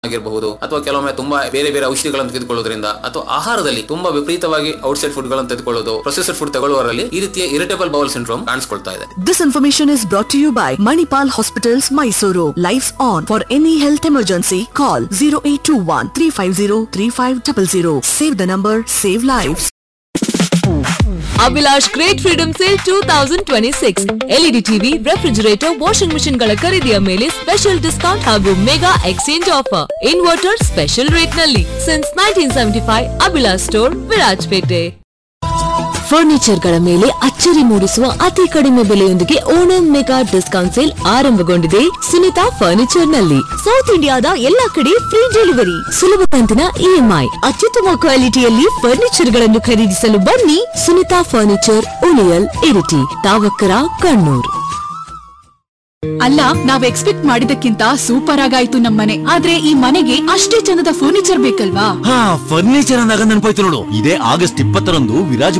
ಆಗಿರಬಹುದು ಅಥವಾ ಕೆಲವೊಮ್ಮೆ ತುಂಬಾ ಬೇರೆ ಬೇರೆ ಔಷಧಿಗಳನ್ನು ತೆಗೆದುಕೊಳ್ಳೋದ್ರಿಂದ ಅಥವಾ ಆಹಾರದಲ್ಲಿ ತುಂಬಾ ವಿಪರೀತವಾಗಿ ಔಟ್ಸೈಡ್ ಫುಡ್ ಗಳನ್ನು ತೆಗೆದುಕೊಳ್ಳೋದು ಪ್ರೊಸೆಸರ್ ಫುಡ್ ತಗೊಳ್ಳುವವರಲ್ಲಿ ಈ ರೀತಿಯ ಇರಿಟೇಬಲ್ ಬೌಲ್ ಸಿಂಡ್ರೋಮ್ ಕಾಣಿಸ್ಕೊಳ್ತಾ ಇದೆ This information is brought to you by Manipal Hospitals, Mysuru. Lives on. For any health emergency, call 0821 350 3500. Save the number, save lives. Abhilash great freedom sale two thousand twenty six LED TV refrigerator washing machine ಗಳ ಖರೀದಿಯ ಮೇಲೆ special discount ಹಾಗೂ mega exchange offer inverter special rate ನಲ್ಲಿ since nineteen seventy five Abhilash store Virajpet furniture ಗಳ ಮೇಲೆ ಅಚ್ಚರಿ ಮೂಡಿಸುವ ಅತಿ ಕಡಿಮೆ ಬೆಲೆಯೊಂದಿಗೆ ಓಣಂ ಮೆಗಾ ಡಿಸ್ಕೌಂಟ್ ಸೇಲ್ ಆರಂಭಗೊಂಡಿದೆ ಸುನಿತಾ ಫರ್ನಿಚರ್ ನಲ್ಲಿ ಸೌತ್ ಇಂಡಿಯಾದ ಎಲ್ಲಾ ಕಡೆ ಫ್ರೀ ಡೆಲಿವರಿ ಸುಲಭ ಕಂತಿನ ಇಎಂಐ ಅತ್ಯುತ್ತಮ ಕ್ವಾಲಿಟಿಯಲ್ಲಿ ಫರ್ನಿಚರ್ ಗಳನ್ನು ಖರೀದಿಸಲು ಬನ್ನಿ ಸುನಿತಾ ಫರ್ನಿಚರ್ ಉಳಿಯಲ್ ಇರಿಟಿ ತಾವಕ್ಕರ ಕಣ್ಣೂರ್ ಅಲ್ಲ ನಾವ್ ಎಕ್ಸ್ಪೆಕ್ಟ್ ಮಾಡಿದಕ್ಕಿಂತ ಸೂಪರ್ ಆಗಾಯ್ತು ನಮ್ಮನೆ ಆದ್ರೆ ಈ ಮನೆಗೆ ಅಷ್ಟೇ ಚಂದದ ಫರ್ನಿಚರ್ ಬೇಕಲ್ವಾ ಹಾ ಫರ್ನಿಚರ್ ಅಂದಾಗ ನೆನಪಾಯ್ತು ನೋಡು ಇದೇ ಆಗಸ್ಟ್ ಇಪ್ಪತ್ತರಂದು ವಿರಾಜ್